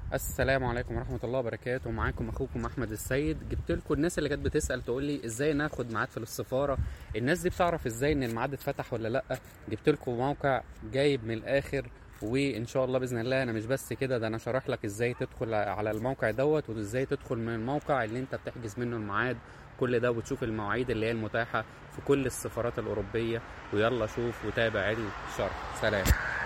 السلام عليكم ورحمة الله وبركاته معاكم اخوكم احمد السيد جبت لكم الناس اللي كانت بتسأل تقول لي ازاي ناخد ميعاد في السفارة الناس دي بتعرف ازاي ان الميعاد اتفتح ولا لا جبت لكم موقع جايب من الاخر وان شاء الله باذن الله انا مش بس كده ده انا شارح لك ازاي تدخل على الموقع دوت وازاي تدخل من الموقع اللي انت بتحجز منه الميعاد كل ده وتشوف المواعيد اللي هي المتاحة في كل السفارات الأوروبية ويلا شوف وتابع الشرح سلام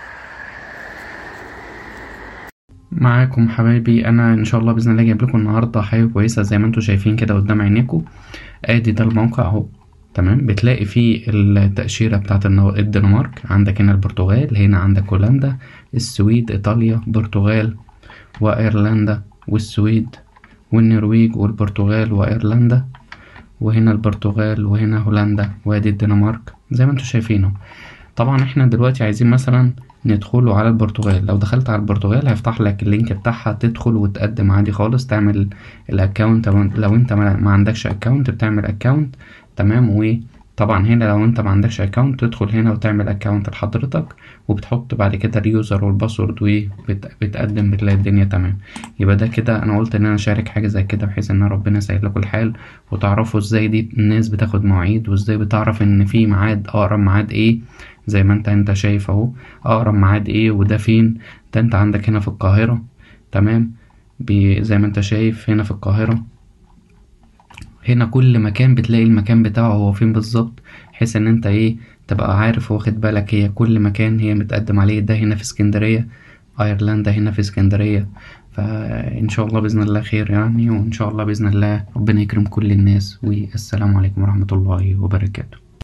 معاكم حبايبي انا ان شاء الله باذن الله جايب لكم النهارده حاجه كويسه زي ما انتم شايفين كده قدام عينيكم ادي ده الموقع اهو تمام بتلاقي فيه التأشيرة بتاعت النو- الدنمارك عندك هنا البرتغال هنا عندك هولندا السويد ايطاليا برتغال وايرلندا والسويد والنرويج والبرتغال وايرلندا وهنا البرتغال وهنا هولندا وادي الدنمارك زي ما انتم شايفينه طبعا احنا دلوقتي عايزين مثلا ندخله على البرتغال لو دخلت على البرتغال هيفتح لك اللينك بتاعها تدخل وتقدم عادي خالص تعمل الاكونت لو انت ما ما عندكش اكونت بتعمل اكونت تمام وطبعا هنا لو انت ما عندكش اكونت تدخل هنا وتعمل اكونت لحضرتك وبتحط بعد كده اليوزر والباسورد وبتقدم بتلاقي الدنيا تمام يبقى ده كده انا قلت ان انا اشارك حاجه زي كده بحيث ان ربنا يسهل لكم الحال وتعرفوا ازاي دي الناس بتاخد مواعيد وازاي بتعرف ان في ميعاد اقرب ميعاد ايه زي ما انت انت شايف اهو اقرب ميعاد ايه وده فين ده انت عندك هنا في القاهره تمام بي- زي ما انت شايف هنا في القاهره هنا كل مكان بتلاقي المكان بتاعه هو فين بالظبط بحيث ان انت ايه تبقى عارف واخد بالك هي كل مكان هي متقدم عليه ده هنا في اسكندرية ايرلندا هنا في اسكندرية فان شاء الله باذن الله خير يعني وان شاء الله باذن الله ربنا يكرم كل الناس والسلام عليكم ورحمة الله وبركاته